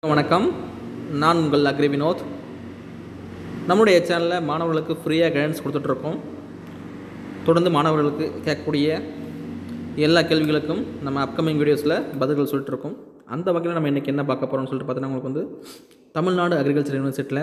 வணக்கம் நான் உங்கள் அக்ரி வினோத் நம்முடைய சேனலில் மாணவர்களுக்கு ஃப்ரீயாக கைடன்ஸ் கொடுத்துட்ருக்கோம் தொடர்ந்து மாணவர்களுக்கு கேட்கக்கூடிய எல்லா கேள்விகளுக்கும் நம்ம அப்கமிங் வீடியோஸில் பதில்கள் சொல்லிட்டுருக்கோம் அந்த வகையில் நம்ம இன்றைக்கி என்ன பார்க்க போகிறோம்னு சொல்லிட்டு பார்த்தீங்கன்னா உங்களுக்கு வந்து தமிழ்நாடு அக்ரிகல்ச்சர் யூனிவர்சிட்டியில்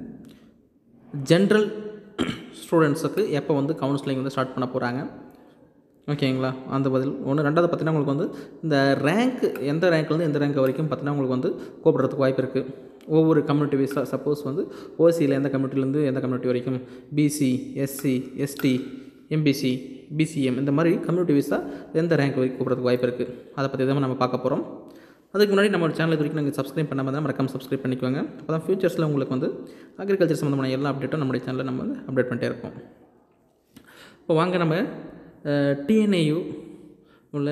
ஜென்ரல் ஸ்டூடெண்ட்ஸுக்கு எப்போ வந்து கவுன்சிலிங் வந்து ஸ்டார்ட் பண்ண போகிறாங்க ஓகேங்களா அந்த பதில் ஒன்று ரெண்டாவது பார்த்தீங்கன்னா உங்களுக்கு வந்து இந்த ரேங்க் எந்த ரேங்க்லேருந்து எந்த ரேங்க் வரைக்கும் பார்த்தீங்கன்னா உங்களுக்கு வந்து கூப்பிட்றதுக்கு வாய்ப்பு இருக்குது ஒவ்வொரு கம்யூனிட்டி வைஸாக சப்போஸ் வந்து ஓசியில் எந்த கம்யூனிட்டிலேருந்து எந்த கம்யூனிட்டி வரைக்கும் BC SC ST MBC BCM இந்த மாதிரி கம்யூனிட்டி வைஸாக எந்த ரேங்க் வரைக்கும் கூப்பிட்றதுக்கு வாய்ப்பு இருக்குது அதை பற்றி தான் நம்ம பார்க்க போகிறோம் அதுக்கு முன்னாடி நம்ம சேனல் வரைக்கும் நீங்கள் சப்ஸ்கிரைப் பண்ணாமல் தான் மறக்காம சப்ஸ்கிரைப் பண்ணிக்கோங்க அப்போ தான் ஃபியூச்சர்ஸில் உங்களுக்கு வந்து அக்ரிகல்ச்சர் சம்மந்தமான எல்லா அப்டேட்டும் நம்முடைய சேனலில் நம்ம வந்து அப்டேட் பண்ணிட்டே இருப்போம் இப்போ வாங்க நம்ம டிஎன்ஏயு உள்ள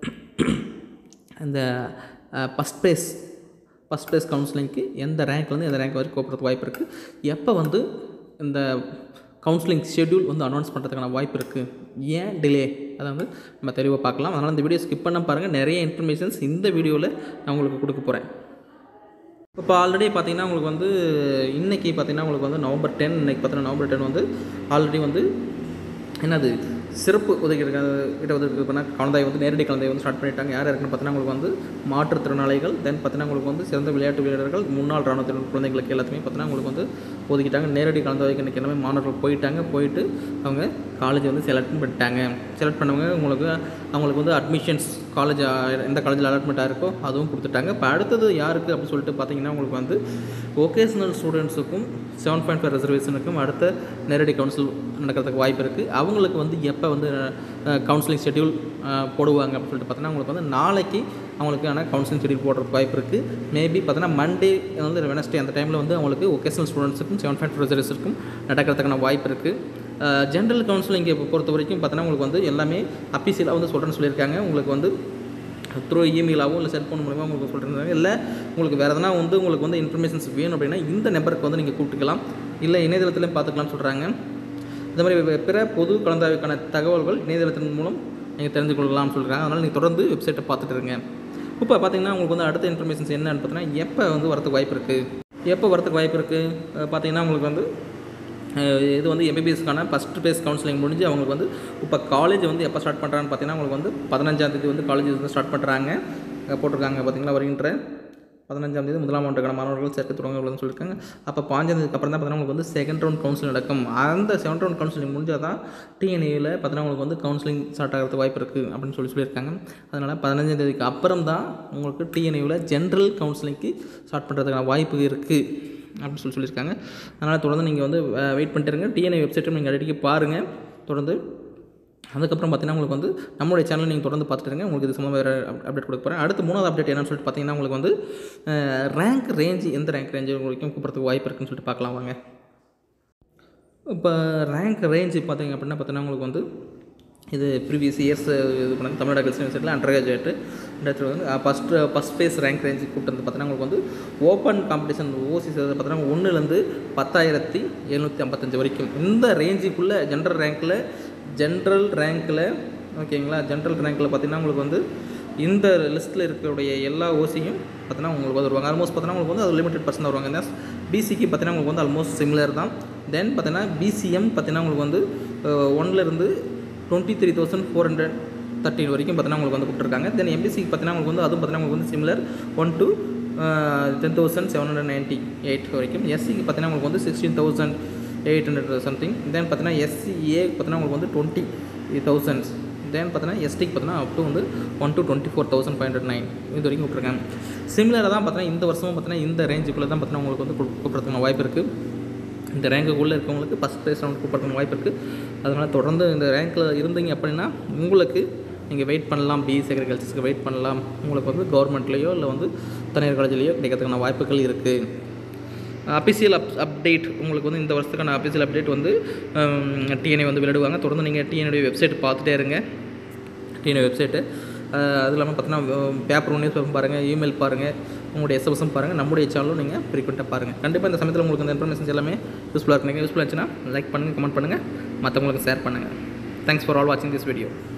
அந்த ஃபஸ்ட் ப்ளேஸ் ஃபஸ்ட் ப்ளேஸ் கவுன்சிலிங்க்கு எந்த ரேங்க்லேருந்து எந்த ரேங்க் வரைக்கும் கூப்பிட்றதுக்கு வாய்ப்பு இருக்குது எப்போ வந்து இந்த கவுன்சிலிங் ஷெட்யூல் வந்து அனௌன்ஸ் பண்ணுறதுக்கான வாய்ப்பு இருக்குது ஏன் டிலே அதை வந்து நம்ம தெளிவாக பார்க்கலாம் அதனால் இந்த வீடியோ ஸ்கிப் பண்ண பாருங்கள் நிறைய இன்ஃபர்மேஷன்ஸ் இந்த வீடியோவில் நான் உங்களுக்கு கொடுக்க போகிறேன் இப்போ ஆல்ரெடி பார்த்தீங்கன்னா உங்களுக்கு வந்து இன்றைக்கி பார்த்தீங்கன்னா உங்களுக்கு வந்து நவம்பர் டென் இன்றைக்கி பார்த்தீங்கன்னா நவம்பர் டென் வந்து ஆல்ரெடி வந்து என்னது சிறப்பு ஒதுக்கீடு இடஒதுக்கீடு பண்ணால் கலந்தாய் வந்து நேரடி கலந்தாய் வந்து ஸ்டார்ட் பண்ணிட்டாங்க யார் இருக்குன்னு பார்த்தீங்கன்னா உங்களுக்கு வந்து மாற்றுத்திறனாளிகள் தென் பார்த்தீங்கன்னா உங்களுக்கு வந்து சிறந்த விளையாட்டு வீரர்கள் முன்னாள் ராணுவத்தினர் குழந்தைகளுக்கு எல்லாத்தையுமே பார்த்தீங்கன்னா உங்களுக்கு வந்து ஒதுக்கிட்டாங்க நேரடி கலந்தாய்க்கு இன்றைக்கி எல்லாமே மாணவர்கள் போயிட்டாங்க போயிட்டு அவங்க காலேஜ் வந்து செலக்ட் பண்ணிட்டாங்க செலக்ட் பண்ணவங்க உங்களுக்கு அவங்களுக்கு வந்து அட்மிஷன்ஸ் காலேஜ் எந்த காலேஜில் அலாட்மெண்ட் ஆயிருக்கோ அதுவும் கொடுத்துட்டாங்க இப்போ அடுத்தது யாருக்கு அப்படின்னு சொல்லிட்டு பார்த்தீங்கன்னா உங்களுக்கு வந்து ஒகேஷ்னல் ஸ்டூடெண்ட்ஸுக்கும் செவன் பாயிண்ட் ஃபைவ் ரிசர்வேஷனுக்கும் அடுத்த நேரடி கவுன்சில் நடக்கிறதுக்கு வாய்ப்பு இருக்குது அவங்களுக்கு வந்து எப்போ வந்து கவுன்சிலிங் ஷெட்யூல் போடுவாங்க அப்படின்னு சொல்லிட்டு பார்த்தீங்கன்னா உங்களுக்கு வந்து நாளைக்கு அவங்களுக்கான கவுன்சிலிங் ஷெட்யூல் போடுறதுக்கு வாய்ப்பு இருக்குது மேபி பார்த்தீங்கன்னா மண்டே வந்து வெனஸ்டே அந்த டைமில் வந்து அவங்களுக்கு ஒகேஷனல் ஸ்டூடெண்ட்ஸுக்கும் செவன் பாயிண்ட் ரிசர்வேஷனுக்கும் நடக்கிறதுக்கான வாய்ப்பு இருக்குது ஜென்ரல் கவுன்சிலிங்கை பொறுத்த வரைக்கும் பார்த்தீங்கன்னா உங்களுக்கு வந்து எல்லாமே அஃபீஷியலாக வந்து சொல்கிறேன்னு சொல்லியிருக்காங்க உங்களுக்கு வந்து த்ரூ இமெயிலாகவும் இல்லை செல்ஃபோன் மூலமாக உங்களுக்கு சொல்கிறாங்க இல்லை உங்களுக்கு வேறு எதனா வந்து உங்களுக்கு வந்து இன்ஃபர்மேஷன்ஸ் வேணும் அப்படின்னா இந்த நம்பருக்கு வந்து நீங்கள் கூப்பிட்டுக்கலாம் இல்லை இணையதளத்துலையும் பார்த்துக்கலாம்னு சொல்கிறாங்க இந்த மாதிரி பிற பொது கலந்தாய்வுக்கான தகவல்கள் இணையதளத்தின் மூலம் நீங்கள் தெரிந்து கொள்ளலாம்னு சொல்கிறாங்க அதனால் நீங்கள் தொடர்ந்து வெப்சைட்டை பார்த்துட்டு இருங்க இப்போ பார்த்தீங்கன்னா உங்களுக்கு வந்து அடுத்த இன்ஃபர்மேஷன்ஸ் என்னன்னு பார்த்தீங்கன்னா எப்போ வந்து வரதுக்கு வாய்ப்பு இருக்குது எப்போ வரதுக்கு வாய்ப்பு இருக்குது பார்த்தீங்கன்னா உங்களுக்கு வந்து இது வந்து எம்பிபிஎஸ்க்கான ஃபஸ்ட் பேஸ் கவுன்சிலிங் முடிஞ்சு அவங்களுக்கு வந்து இப்போ காலேஜ் வந்து எப்போ ஸ்டார்ட் பண்ணுறான்னு பார்த்தீங்கன்னா உங்களுக்கு வந்து பதினஞ்சாந்தேதி வந்து காலேஜ் வந்து ஸ்டார்ட் பண்ணுறாங்க போட்டிருக்காங்க பார்த்தீங்களா வருகின்ற பதினஞ்சாம் தேதி முதலாம் ஆண்டுக்கான மாணவர்கள் சேர்க்கை தொடங்குறதுன்னு சொல்லியிருக்காங்க அப்போ பாஞ்சாந்தேதிக்கு அப்புறம் தான் பார்த்தீங்கன்னா உங்களுக்கு வந்து செகண்ட் ரவுண்ட் கவுன்சிலிங் நடக்கும் அந்த செகண்ட் ரவுண்ட் கவுன்சிலிங் முடிஞ்சால் தான் டிஎன்ஏயில் பார்த்தீங்கன்னா உங்களுக்கு வந்து கவுன்சிலிங் ஸ்டார்ட் ஆகிறதுக்கு வாய்ப்பு இருக்குது அப்படின்னு சொல்லி சொல்லியிருக்காங்க அதனால் பதினஞ்சாம் தேதிக்கு அப்புறம் தான் உங்களுக்கு டிஎன்ஏவில் ஜென்ரல் கவுன்சிலிங்க்கு ஸ்டார்ட் பண்ணுறதுக்கான வாய்ப்பு இருக்குது அப்படின்னு சொல்லி சொல்லியிருக்காங்க அதனால் தொடர்ந்து நீங்கள் வந்து வெயிட் பண்ணிட்டு இருங்க டிஎன்ஏ வெப்சைட்டும் நீங்கள் அடிக்கடி பாருங்கள் தொடர்ந்து அதுக்கப்புறம் பார்த்தீங்கன்னா உங்களுக்கு வந்து நம்மளுடைய சேனல் நீங்கள் தொடர்ந்து பார்த்துட்டு இருங்க உங்களுக்கு இது சம்மந்தமாக வேறு அப்டேட் கொடுக்க போகிறேன் அடுத்து மூணாவது அப்டேட் என்னன்னு சொல்லிட்டு பார்த்தீங்கன்னா உங்களுக்கு வந்து ரேங்க் ரேஞ்சு எந்த ரேங்க் ரேஞ்சு வரைக்கும் கூப்பிட்றதுக்கு வாய்ப்பு இருக்குன்னு சொல்லிட்டு பார்க்கலாம் வாங்க இப்போ ரேங்க் ரேஞ்சு பார்த்தீங்க அப்படின்னா பார்த்தீங்கன்னா உங்களுக்கு வந்து இது ப்ரீவியஸ் இயர்ஸ் இது பண்ணாங்க தமிழ்நாடு அக்ரிகல்ச்சர் யூனிவர்சிட்டியில் அண்டர் கிராஜுவேட்டு ரெண்டாயிரத்தி வந்து first first phase rank range கூப்பிட்டு வந்து பார்த்தீங்கன்னா உங்களுக்கு வந்து ஓப்பன் காம்படிஷன் ஓசி பார்த்தீங்கன்னா ஒன்றுலேருந்து பத்தாயிரத்தி எழுநூற்றி ஐம்பத்தஞ்சு வரைக்கும் இந்த ரேஞ்சுக்குள்ளே ஜென்ரல் ரேங்க்கில் ஜென்ரல் ரேங்க்கில் ஓகேங்களா ஜென்ரல் ரேங்க்கில் பார்த்தீங்கன்னா உங்களுக்கு வந்து இந்த லிஸ்ட்டில் இருக்கக்கூடிய எல்லா ஓசியும் பார்த்தீங்கன்னா உங்களுக்கு வந்து வருவாங்க ஆல்மோஸ்ட் பார்த்தீங்கன்னா உங்களுக்கு வந்து அது லிமிடெட் பர்சன் வருவாங்க இந்த பிசிக்கு பார்த்தீங்கன்னா உங்களுக்கு வந்து ஆல்மோஸ்ட் சிமிலர் தான் தென் பார்த்தீங்கன்னா பிசிஎம் பார்த்தீங்கன்னா உங்களுக்கு வந்து ஒன்லேருந்து twenty three thousand four hundred thirteen வரைக்கும் பார்த்தீங்கன்னா உங்களுக்கு வந்து கொடுத்துருக்காங்க தென் எம்பிசிக்கு பார்த்தீங்கன்னா உங்களுக்கு வந்து அதுவும் பார்த்தீங்கன்னா உங்களுக்கு வந்து similar one to ten thousand seven hundred ninety eight வரைக்கும் எஸ்சிக்கு பார்த்தீங்கன்னா உங்களுக்கு வந்து sixteen thousand eight hundred something then பார்த்தீங்கன்னா எஸ்சிஏ பார்த்தீங்கன்னா உங்களுக்கு வந்து டுவெண்ட்டி தௌசண்ட்ஸ் தென் பார்த்தீங்கன்னா எஸ்டிக்கு பார்த்தீங்கன்னா அப் டு வந்து one to twenty four thousand five hundred nine இது வரைக்கும் விட்ருக்காங்க சிமிலராக தான் பார்த்தீங்கன்னா இந்த வருஷமும் பார்த்தீங்கன்னா இந்த ரேஞ்சுக்குள்ளே தான் பார்த்தீங்கன்னா உங்களுக்கு வந்து கூப்பிட்றதுக்கான வாய்ப்பு இருக்குது இந்த ரேங்குக்குள்ளே இருக்கவங்களுக்கு ஃபஸ்ட் ப்ரைஸ் ரவுண்ட் கூப்பிட்றதுக்கு வாய்ப்பு இருக்குது அதனால் தொடர்ந்து இந்த ரேங்க்கில் இருந்தீங்க அப்படின்னா உங்களுக்கு நீங்கள் வெயிட் பண்ணலாம் பிஎஸ்சி அக்ரிகல்ச்சர்ஸ்க்கு வெயிட் பண்ணலாம் உங்களுக்கு வந்து கவர்மெண்ட்லேயோ இல்லை வந்து தனியார் காலேஜ்லேயோ கிடைக்கிறதுக்கான வாய்ப்புகள் இருக்குது அஃபிஷியல் அப் அப்டேட் உங்களுக்கு வந்து இந்த வருஷத்துக்கான அஃபிஷியல் அப்டேட் வந்து டிஎன்ஏ வந்து விளையாடுவாங்க தொடர்ந்து நீங்கள் டிஎன்ஏ வெப்சைட் பார்த்துட்டே இருங்க டிஎன்ஏ வெப்சைட்டு அது இல்லாமல் பார்த்தீங்கன்னா பேப்பர் நியூஸ் பேப்பர் பாருங்கள் இமெயில் பாருங்கள் உங்களுடைய எஸ்எம்எஸும் பாருங்கள் நம்முடைய சேனலும் நீங்கள் ஃப்ரீக்வெண்ட்டாக பாருங்கள் கண்டிப்பாக இந்த சமயத்தில் உங்களுக்கு இந்த இன்ஃபர்மேஷன்ஸ் எல்லாமே யூஸ்ஃபுல்லாக இருக்குங்க யூஸ்ஃபுல்லாக இருந்துச்சுன்னா லைக் பண்ணுங்கள் கமெண்ட் பண்ணுங்கள் மற்றவங்களுக்கு ஷேர் பண்ணுங்கள் தேங்க்ஸ் ஃபார் ஆல் வாட்சிங் திஸ் வீடியோ